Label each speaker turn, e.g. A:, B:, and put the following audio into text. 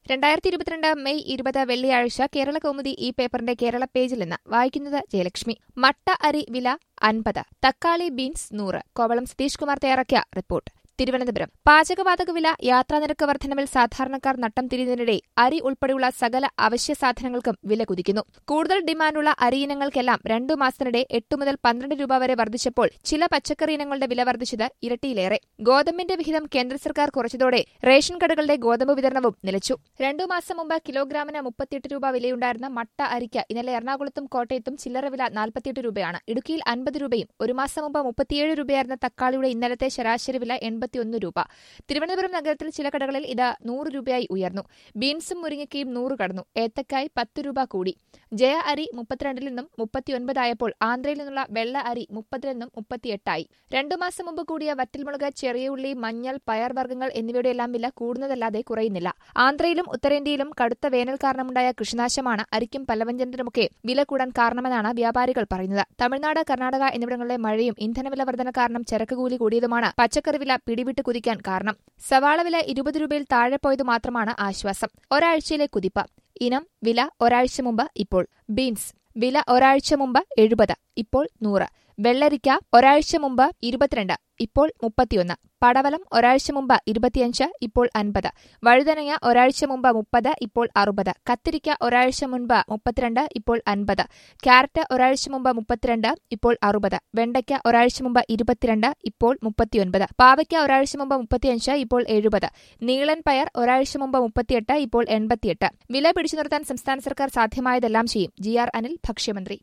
A: രണ്ടായിരത്തി ഇരുപത്തിരണ്ട് മെയ് ഇരുപത് വെള്ളിയാഴ്ച കേരള കൗമുദി ഈ പേപ്പറിന്റെ കേരള പേജിൽ നിന്ന് വായിക്കുന്നത് ജയലക്ഷ്മി മട്ട അരി വില അൻപത് തക്കാളി ബീൻസ് നൂറ് കോവളം സതീഷ് കുമാർ തയ്യാറാക്കിയ റിപ്പോർട്ട് തിരുവനന്തപുരം പാചകവാതക വില യാത്രാനിരക്ക് വർധനവിൽ സാധാരണക്കാർ നട്ടം തിരിയുന്നതിനിടെ അരി ഉൾപ്പെടെയുള്ള സകല അവശ്യ സാധനങ്ങൾക്കും വില കുതിക്കുന്നു കൂടുതൽ ഡിമാൻഡുള്ള അരിയിനങ്ങൾക്കെല്ലാം രണ്ടു മാസത്തിനിടെ എട്ട് മുതൽ പന്ത്രണ്ട് രൂപ വരെ വർദ്ധിച്ചപ്പോൾ ചില പച്ചക്കറി ഇനങ്ങളുടെ വില വർദ്ധിച്ചത് ഇരട്ടിയിലേറെ ഗോതമ്പിന്റെ വിഹിതം കേന്ദ്ര സർക്കാർ കുറച്ചതോടെ റേഷൻ കടകളുടെ ഗോതമ്പ് വിതരണവും നിലച്ചു രണ്ടു മാസം മുമ്പ് കിലോഗ്രാമിന് മുപ്പത്തിയെട്ട് രൂപ വിലയുണ്ടായിരുന്ന മട്ട അരിക്ക് ഇന്നലെ എറണാകുളത്തും കോട്ടയത്തും ചില്ലറ വില നാൽപ്പത്തിയെട്ട് രൂപയാണ് ഇടുക്കിയിൽ അൻപത് രൂപയും ഒരു മാസം മുമ്പ് മുപ്പത്തിയേഴ് രൂപയായിരുന്ന തക്കാളിയുടെ ഇന്നലത്തെ ശരാശരി വില എൺപത്തിയൊന്ന് രൂപ തിരുവനന്തപുരം നഗരത്തിൽ ചില കടകളിൽ ഇത് നൂറ് രൂപയായി ഉയർന്നു ബീൻസും മുരിങ്ങയ്ക്കയും നൂറ് കടന്നു ഏത്തക്കായ് പത്ത് രൂപ കൂടി ജയ അരി മുപ്പത്തിരണ്ടിൽ നിന്നും മുപ്പത്തിയൊൻപതായപ്പോൾ ആന്ധ്രയിൽ നിന്നുള്ള വെള്ള അരി മുപ്പതിൽ നിന്നും മുപ്പത്തിയെട്ടായി രണ്ടു മാസം മുമ്പ് കൂടിയ വറ്റൽമുളക് ചെറിയ ഉള്ളി മഞ്ഞൾ പയർ വർഗ്ഗങ്ങൾ എന്നിവയുടെയെല്ലാം വില കൂടുന്നതല്ലാതെ കുറയുന്നില്ല ആന്ധ്രയിലും ഉത്തരേന്ത്യയിലും കടുത്ത വേനൽ കാരണമുണ്ടായ കൃഷിനാശമാണ് അരിക്കും പലവ്യഞ്ജനത്തിനുമൊക്കെ വില കൂടാൻ കാരണമെന്നാണ് വ്യാപാരികൾ പറയുന്നത് തമിഴ്നാട് കർണാടക എന്നിവിടങ്ങളിലെ മഴയും ഇന്ധനവില വർധന കാരണം ചരക്ക് കൂലി കൂടിയതുമാണ് പച്ചക്കറി വില പിടിവിട്ട് കുതിക്കാൻ കാരണം സവാള വില ഇരുപത് രൂപയിൽ താഴെ പോയത് മാത്രമാണ് ആശ്വാസം ഒരാഴ്ചയിലെ കുതിപ്പ് ഇനം വില ഒരാഴ്ച മുമ്പ് ഇപ്പോൾ ബീൻസ് വില ഒരാഴ്ച മുമ്പ് എഴുപത് ഇപ്പോൾ നൂറ് വെള്ളരിക്ക ഒരാഴ്ച മുമ്പ് ഇരുപത്തിരണ്ട് ഇപ്പോൾ മുപ്പത്തിയൊന്ന് പടവലം ഒരാഴ്ച മുമ്പ് ഇരുപത്തിയഞ്ച് ഇപ്പോൾ അൻപത് വഴുതനങ്ങ ഒരാഴ്ച മുമ്പ് മുപ്പത് ഇപ്പോൾ അറുപത് കത്തിരിക്ക ഒരാഴ്ച മുൻപ് മുപ്പത്തിരണ്ട് ഇപ്പോൾ അൻപത് ക്യാരറ്റ് ഒരാഴ്ച മുമ്പ് മുപ്പത്തിരണ്ട് ഇപ്പോൾ അറുപത് വെണ്ടയ്ക്ക ഒരാഴ്ച മുമ്പ് ഇരുപത്തിരണ്ട് ഇപ്പോൾ മുപ്പത്തിയൊൻപത് പാവയ്ക്ക ഒരാഴ്ച മുമ്പ് മുപ്പത്തിയഞ്ച് ഇപ്പോൾ എഴുപത് നീളൻ പയർ ഒരാഴ്ച മുമ്പ് മുപ്പത്തിയെട്ട് ഇപ്പോൾ എൺപത്തിയെട്ട് വില പിടിച്ചു നിർത്താൻ സംസ്ഥാന സർക്കാർ സാധ്യമായതെല്ലാം ചെയ്യും ജി ആർ അനിൽ ഭക്ഷ്യമന്ത്രി